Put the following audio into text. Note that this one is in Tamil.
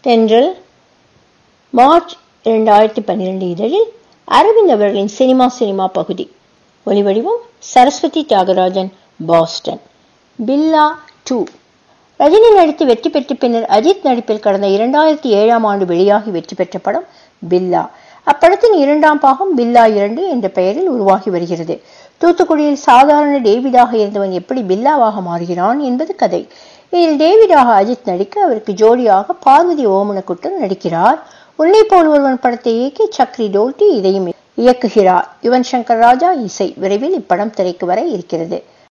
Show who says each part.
Speaker 1: தென்றல் மார்ச் இரண்டாயிரத்தி பன்னிரெண்டு இதழில் அரவிந்த் அவர்களின் சினிமா சினிமா பகுதி ஒலிவடிவம் சரஸ்வதி தியாகராஜன் பாஸ்டன் பில்லா டூ ரஜினி நடித்து வெற்றி பெற்ற பின்னர் அஜித் நடிப்பில் கடந்த இரண்டாயிரத்தி ஏழாம் ஆண்டு வெளியாகி வெற்றி பெற்ற படம் பில்லா அப்படத்தின் இரண்டாம் பாகம் பில்லா இரண்டு என்ற பெயரில் உருவாகி வருகிறது தூத்துக்குடியில் சாதாரண டேவிடாக இருந்தவன் எப்படி பில்லாவாக மாறுகிறான் என்பது கதை இதில் டேவிடாக அஜித் நடிக்க அவருக்கு ஜோடியாக பார்வதி ஓமனக்குட்டன் நடிக்கிறார் உன்னை போல் ஒருவன் படத்தை இயக்கி சக்ரி டோல்டி இதையும் இயக்குகிறார் யுவன் சங்கர் ராஜா இசை விரைவில் இப்படம் திரைக்கு வர இருக்கிறது